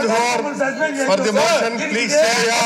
those who are for the motion, please say yeah.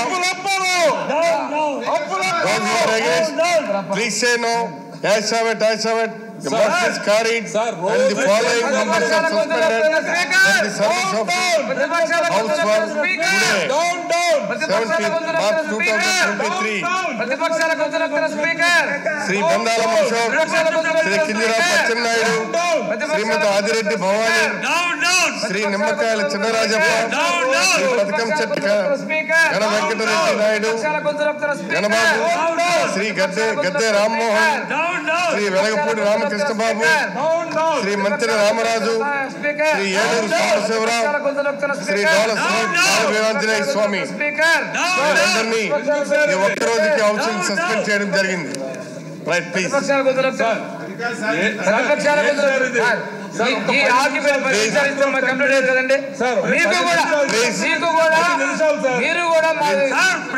Those who are against, please say no. Ayes have it, ayes have it. The motion is carried and the following members are suspended from the service of House for today, 17th March 2023. ప్రతిపక్షాల గొంతునొక్కుల speaker Shri Bandala Ashok Shri Kinjarao Pachennaidu Shrimati Adireddy Bhavani Shri Nimmakayala Chinarajappa Shri పథకం చెట్టు గణ వెంకటరెడ్డి నాయుడు గణబాబు శ్రీ గద్దె గద్దె రామ్మోహన్ శ్రీ వెలగపూడి రామకృష్ణ బాబు శ్రీ మంత్రి రామరాజు శ్రీ ఏలూరు సాంబశివరావు శ్రీ డోల వీరాంజనేయ స్వామి వీరందరినీ ఈ ఒక్క రోజుకి హౌసింగ్ సస్పెండ్ చేయడం జరిగింది రైట్ ప్లీజ్ ప్రతిపక్షాల గొంతునొక్కుల ప్రతిపక్షాల గొంతునొక్కుల ఈ ఆర్టికల్ పరిష్కరిస్తే మాకు కంప్లీట్ అవుతుందండి మీకు కూడా Please. మీకు కూడా మీరు కూడా మాది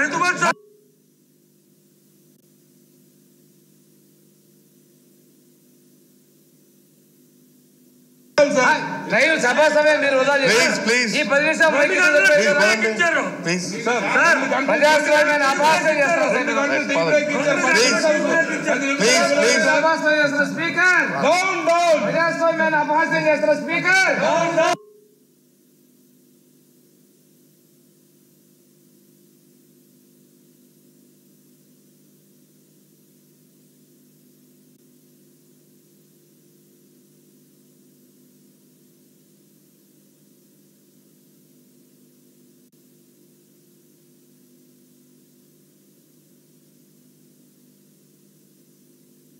లైవ్ సభా సమయం మీరు వృధా చేశారు. Please, please. ఈ పది నిమిషాలు మైక్ మీద ప్లీజ్ పెట్టారు. పదండి ప్లీజ్ ప్రజాస్వామ్యాన్ని అపహాస్యం చేస్తున్నారు ప్లీజ్ ప్లీజ్ ప్లీజ్ అపహాస్యం చేస్తున్న స్పీకర్ ప్రజాస్వామ్యాన్ని అపహాస్యం చేస్తున్న స్పీకర్